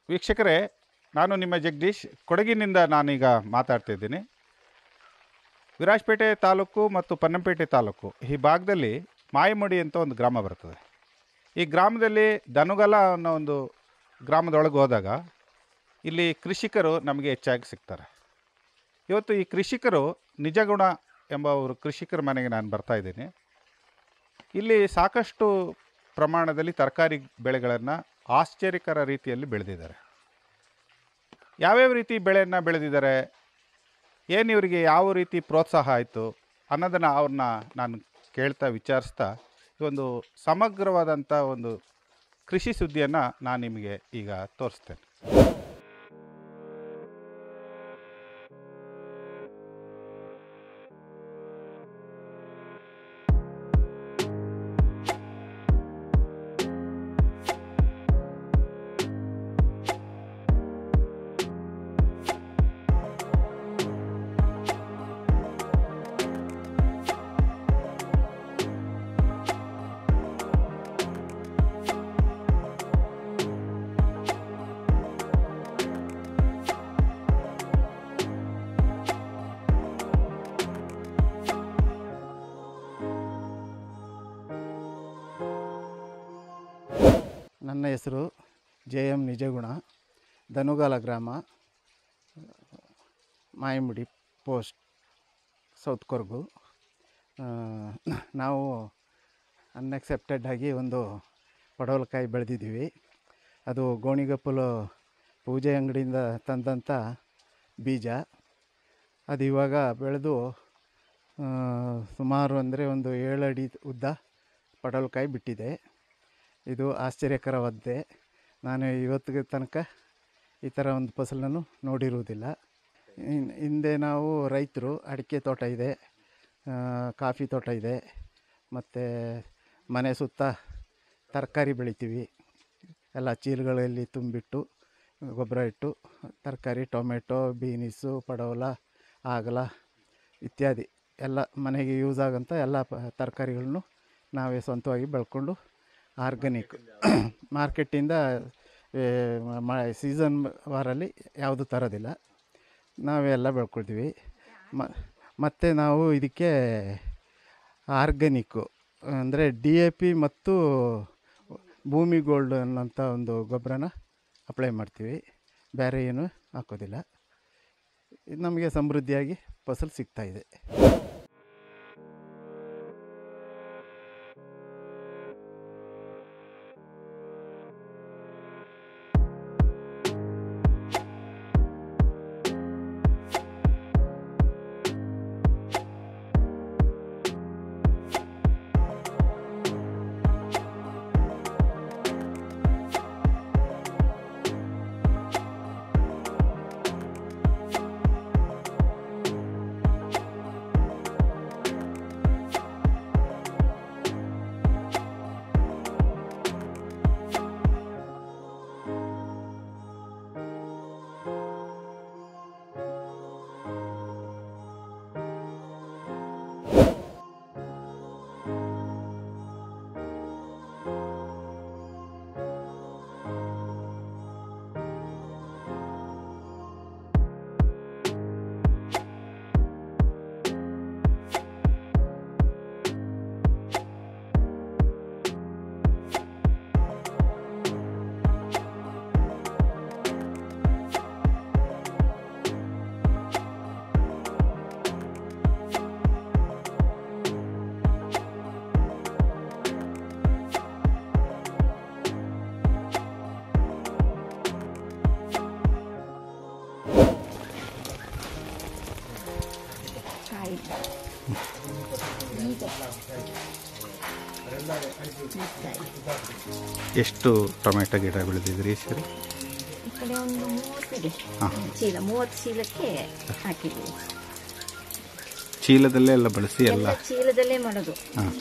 ವೀಕ್ಷಕರೇ ನಾನು ನಿಮ್ಮ ಜಗದೀಶ್ ಕೊಡಗಿನಿಂದ ನಾನೀಗ ಮಾತಾಡ್ತಾ ಇದ್ದೀನಿ ವಿರಾಜಪೇಟೆ ತಾಲೂಕು ಮತ್ತು ಪನ್ನಂಪೇಟೆ ತಾಲೂಕು ಈ ಭಾಗದಲ್ಲಿ ಮಾಯಮುಡಿ ಅಂತ ಒಂದು ಗ್ರಾಮ ಬರ್ತದೆ ಈ ಗ್ರಾಮದಲ್ಲಿ ದನುಗಲ ಅನ್ನೋ ಒಂದು ಗ್ರಾಮದೊಳಗೆ ಹೋದಾಗ ಇಲ್ಲಿ ಕೃಷಿಕರು ನಮಗೆ ಹೆಚ್ಚಾಗಿ ಸಿಗ್ತಾರೆ ಇವತ್ತು ಈ ಕೃಷಿಕರು ನಿಜಗುಣ ಎಂಬ ಅವರು ಕೃಷಿಕರ ಮನೆಗೆ ನಾನು ಬರ್ತಾ ಇದ್ದೀನಿ ಇಲ್ಲಿ ಸಾಕಷ್ಟು ಪ್ರಮಾಣದಲ್ಲಿ ತರಕಾರಿ ಬೆಳೆಗಳನ್ನು ಆಶ್ಚರ್ಯಕರ ರೀತಿಯಲ್ಲಿ ಬೆಳೆದಿದ್ದಾರೆ ಯಾವ್ಯಾವ ರೀತಿ ಬೆಳೆಯನ್ನು ಬೆಳೆದಿದ್ದಾರೆ ಏನು ಇವರಿಗೆ ಯಾವ ರೀತಿ ಪ್ರೋತ್ಸಾಹ ಆಯಿತು ಅನ್ನೋದನ್ನು ಅವ್ರನ್ನ ನಾನು ಕೇಳ್ತಾ ವಿಚಾರಿಸ್ತಾ ಈ ಒಂದು ಸಮಗ್ರವಾದಂಥ ಒಂದು ಕೃಷಿ ಸುದ್ದಿಯನ್ನು ನಾನು ನಿಮಗೆ ಈಗ ತೋರಿಸ್ತೇನೆ ನನ್ನ ಹೆಸರು ಜೆ ಎಮ್ ನಿಜಗುಣ ದನುಗಾಲ ಗ್ರಾಮ ಮಾಯಮುಡಿ ಪೋಸ್ಟ್ ಸೌತ್ ಕೊರ್ಗು ಆ, ನಾವು ಅನ್ಎಕ್ಸೆಪ್ಟೆಡ್ ಆಗಿ ಒಂದು ಪಡವಲಕಾಯಿ ಬೆಳೆದಿದ್ದೀವಿ ಅದು ಗೋಣಿಗಪ್ಪಲು ಪೂಜೆ ಅಂಗಡಿಯಿಂದ ತಂದಂಥ ಬೀಜ ಅದು ಇವಾಗ ಬೆಳೆದು ಆ, ಸುಮಾರು ಅಂದರೆ ಒಂದು ಏಳು ಅಡಿ ಉದ್ದ ಪಡವಲಕಾಯಿ ಬಿಟ್ಟಿದೆ ಇದು ಆಶ್ಚರ್ಯಕರವಾದ್ದೆ ನಾನು ಇವತ್ತಿಗೆ ತನಕ ಈ ಥರ ಒಂದು ಫಸಲನ್ನು ನೋಡಿರುವುದಿಲ್ಲ ಇನ್- ಹಿಂದೆ ನಾವು ರೈತರು ಅಡಿಕೆ ತೋಟ ಇದೆ ಆ, ಕಾಫಿ ತೋಟ ಇದೆ ಮತ್ತು ಮನೆ ಸುತ್ತ ತರಕಾರಿ ಬೆಳಿತೀವಿ ಎಲ್ಲ ಚೀಲಗಳಲ್ಲಿ ತುಂಬಿಟ್ಟು ಗೊಬ್ಬರ ಇಟ್ಟು ತರಕಾರಿ ಟೊಮೆಟೊ ಬೀನಿಸು ಪಡವಲ ಆಗಲ ಇತ್ಯಾದಿ ಎಲ್ಲ ಮನೆಗೆ ಯೂಸ್ ಆಗೋಂಥ ಎಲ್ಲ ಪ ತರಕಾರಿಗಳನ್ನು ನಾವೇ ಸ್ವಂತವಾಗಿ ಬೆಳ್ಕೊಂಡು ಆರ್ಗ್ಯಾನಿಕ್ ಮಾರ್ಕೆಟಿಂದ ಏ, ಮ ಸೀಸನ್ ವಾರಲ್ಲಿ ಯಾವುದು ತರೋದಿಲ್ಲ ನಾವೇ ಎಲ್ಲ ಬೆಳ್ಕೊಳ್ತೀವಿ ಮ ಮತ್ತು ನಾವು ಇದಕ್ಕೆ ಆರ್ಗ್ಯಾನಿಕ್ಕು ಅಂದರೆ ಡಿ ಎ ಪಿ ಮತ್ತು ಭೂಮಿ ಗೋಲ್ಡ್ ಅನ್ನೋಂಥ ಒಂದು ಗೊಬ್ಬರನ ಅಪ್ಲೈ ಮಾಡ್ತೀವಿ ಬೇರೆ ಏನು ಹಾಕೋದಿಲ್ಲ ಇದು ನಮಗೆ ಸಮೃದ್ಧಿಯಾಗಿ ಫಸಲು ಸಿಗ್ತಾಯಿದೆ ಕಾಯಿ ಈಗ ಎಷ್ಟು ಟೊಮೆಟೊ ಗಿಡ ಬೆಳೆದಿದ್ರಿ ಸರಿ ಈ ಕಡೆ ಒಂದು ಮೂವತ್ತಿದೆ ಹಾಂ ಚೀಲ ಮೂವತ್ತು ಚೀಲಕ್ಕೆ ಹಾಕಿದ್ದೀವಿ ಚೀಲದಲ್ಲೇ ಎಲ್ಲ ಬಳಸಿ ಎಲ್ಲ ಎಲ್ಲ ಚೀಲದಲ್ಲೇ ಮಾಡೋದು ಹಾಂ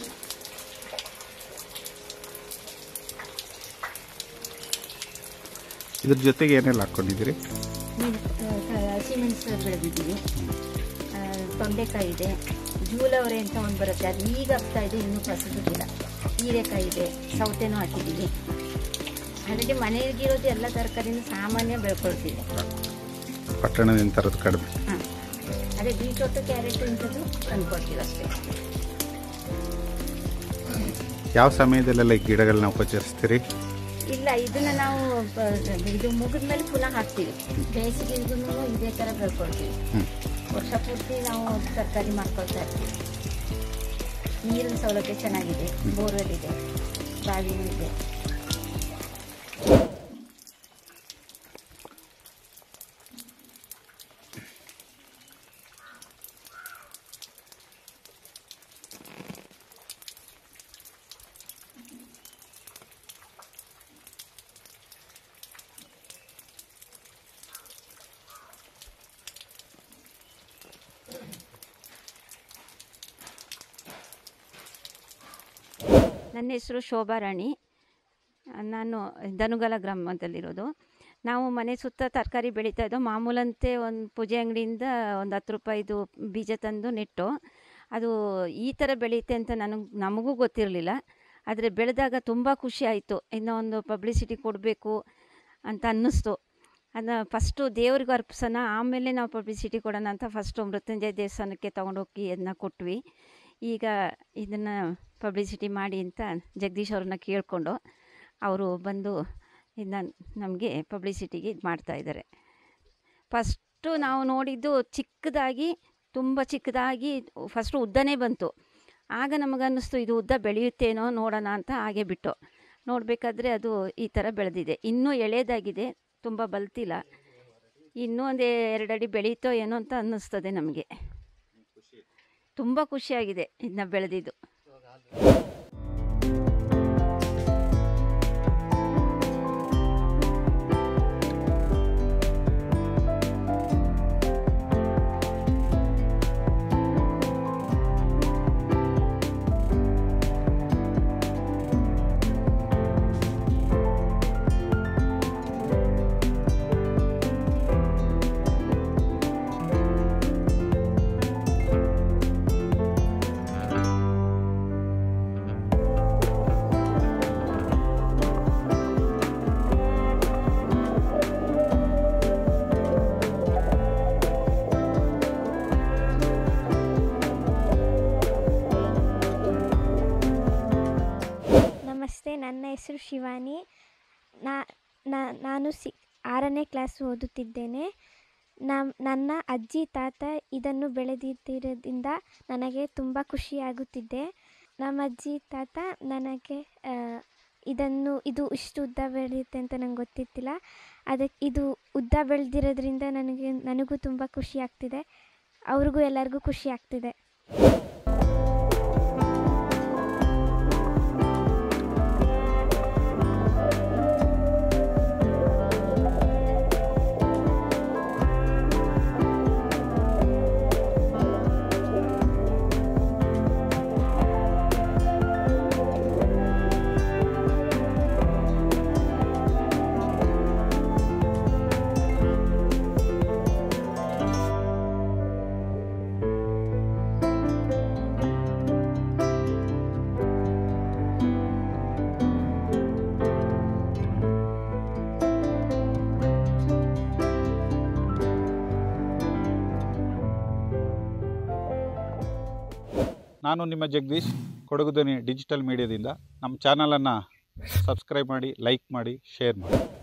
ಇದ್ರ ಜೊತೆಗೆ ಏನೆಲ್ಲ ಹಾಕ್ಕೊಂಡಿದ್ದೀರಿ ಹಸಿಮೆಣಸು ಬೆಳೆದಿದ್ದೀವಿ ಆ, ತೊಂಡೆಕಾಯಿ ಇದೆ ಜೂಲವರೆ ಅಂತ ಒಂದು ಬರುತ್ತೆ ಅದು ಈಗ ಆಗ್ತಾ ಇದೆ ಇನ್ನೂ ಫಸಲಿಲ್ಲ ಹೀರೆಕಾಯಿ ಇದೆ ಸೌತೆನೂ ಹಾಕಿದ್ದೀವಿ ಆಲ್ರೆಡಿ ಮನೆಗಿರೋದು ಎಲ್ಲ ತರಕಾರಿನೂ ಸಾಮಾನ್ಯ ಬೆಳ್ಕೊಳ್ತೀವಿ ಪಟ್ಟಣದಿಂದ ತರೋದು ಕಡಿಮೆ ಹಾಂ ಅದೇ ಬೀಟ್ರೋಟು ಕ್ಯಾರೆಟು ಇಂಥದ್ದು ತಂದ್ಕೊಡ್ತೀವಿ ಅಷ್ಟೇ ಯಾವ ಸಮಯದಲ್ಲೆಲ್ಲ ಈ ಗಿಡಗಳನ್ನ ಉಪಚರಿಸ್ತೀರಿ ಇಲ್ಲ ಇದನ್ನ ನಾವು ಬ- ಇದು ಮುಗಿದ ಮೇಲೆ ಪುನಃ ಹಾಕ್ತೀವಿ ಬೇಸಿಗೆಗೂ ಇದೇ ಥರ ಬೆಳ್ಕೊಳ್ತೀವಿ ಹ್ಞೂ ವರ್ಷ ಪೂರ್ತಿ ನಾವು ತರಕಾರಿ ಮಾಡ್ಕೊಳ್ತಾ ಇರ್ತೀವಿ ನೀರಿನ ಸೌಲಭ್ಯ ಚೆನ್ನಾಗಿದೆ ಬೋರ್ವೆಲ್ ಇದೆ ಬಾವಿನೂ ಇದೆ ನನ್ನ ಹೆಸರು ಶೋಭಾ ರಾಣಿ ನಾನು ದನುಗಲ ಗ್ರಾಮದಲ್ಲಿರೋದು ನಾವು ಮನೆ ಸುತ್ತ ತರಕಾರಿ ಬೆಳೀತಾ ಇದ್ದೋ ಮಾಮೂಲಂತೆ ಒಂದು ಪೂಜೆ ಅಂಗಡಿಯಿಂದ ಒಂದು ಹತ್ತು ರೂಪಾಯಿದು ಬೀಜ ತಂದು ನೆಟ್ಟು ಅದು ಈ ಥರ ಬೆಳೆಯುತ್ತೆ ಅಂತ ನನಗೆ ನಮಗೂ ಗೊತ್ತಿರಲಿಲ್ಲ ಆದರೆ ಬೆಳೆದಾಗ ತುಂಬ ಖುಷಿ ಆಯಿತು ಇನ್ನೂ ಒಂದು ಪಬ್ಲಿಸಿಟಿ ಕೊಡಬೇಕು ಅಂತ ಅನ್ನಿಸ್ತು ಅದನ್ನ ಫಸ್ಟು ದೇವ್ರಿಗೆ ಅರ್ಪಿಸೋಣ ಆಮೇಲೆ ನಾವು ಪಬ್ಲಿಸಿಟಿ ಕೊಡೋಣ ಅಂತ ಫಸ್ಟು ಮೃತ್ಯುಂಜಯ ದೇವಸ್ಥಾನಕ್ಕೆ ತೊಗೊಂಡೋಗಿ ಅದನ್ನ ಕೊಟ್ವಿ ಈಗ ಇದನ್ನು ಪಬ್ಲಿಸಿಟಿ ಮಾಡಿ ಅಂತ ಜಗದೀಶ್ ಅವ್ರನ್ನ ಕೇಳಿಕೊಂಡು ಅವರು ಬಂದು ಇದನ್ನ ನಮಗೆ ಪಬ್ಲಿಸಿಟಿಗೆ ಇದು ಮಾಡ್ತಾಯಿದ್ದಾರೆ ಫಸ್ಟು ನಾವು ನೋಡಿದ್ದು ಚಿಕ್ಕದಾಗಿ ತುಂಬ ಚಿಕ್ಕದಾಗಿ ಫಸ್ಟು ಉದ್ದನೇ ಬಂತು ಆಗ ನಮಗನ್ನಿಸ್ತು ಇದು ಉದ್ದ ಬೆಳೆಯುತ್ತೇನೋ ನೋಡೋಣ ಅಂತ ಹಾಗೆ ಬಿಟ್ಟು ನೋಡಬೇಕಾದ್ರೆ ಅದು ಈ ಥರ ಬೆಳೆದಿದೆ ಇನ್ನೂ ಎಳೆದಾಗಿದೆ ತುಂಬ ಬಲ್ತಿಲ್ಲ ಇನ್ನೂ ಒಂದು ಎರಡು ಅಡಿ ಬೆಳೀತೋ ಏನೋ ಅಂತ ಅನ್ನಿಸ್ತದೆ ನಮಗೆ ತುಂಬ ಖುಷಿಯಾಗಿದೆ ಇದನ್ನ ಬೆಳೆದಿದ್ದು ನಮಸ್ತೆ ನನ್ನ ಹೆಸರು ಶಿವಾನಿ ನಾ ನಾ- ನಾನು ಸಿ ಆರನೇ ಕ್ಲಾಸ್ ಓದುತ್ತಿದ್ದೇನೆ ನಮ್ಮ ನನ್ನ ಅಜ್ಜಿ ತಾತ ಇದನ್ನು ಬೆಳೆದಿದ್ದರಿಂದ ನನಗೆ ತುಂಬ ಖುಷಿಯಾಗುತ್ತಿದೆ ನಮ್ಮ ಅಜ್ಜಿ ತಾತ ನನಗೆ ಆ, ಇದನ್ನು ಇದು ಇಷ್ಟು ಉದ್ದ ಬೆಳೆಯುತ್ತೆ ಅಂತ ನಂಗೆ ಗೊತ್ತಿತ್ತಿಲ್ಲ ಅದಕ್ಕೆ ಇದು ಉದ್ದ ಬೆಳೆದಿರೋದ್ರಿಂದ ನನಗೆ ನನಗೂ ತುಂಬ ಖುಷಿ ಆಗ್ತಿದೆ ಅವ್ರಿಗೂ ಎಲ್ಲರಿಗೂ ಖುಷಿ ಆಗ್ತಿದೆ ನಾನು ನಿಮ್ಮ ಜಗದೀಶ್ ಕೊಡಗು ಧ್ವನಿ ಡಿಜಿಟಲ್ ಮೀಡಿಯಾದಿಂದ ನಮ್ಮ ಚಾನಲನ್ನು ಸಬ್ಸ್ಕ್ರೈಬ್ ಮಾಡಿ ಲೈಕ್ ಮಾಡಿ ಶೇರ್ ಮಾಡಿ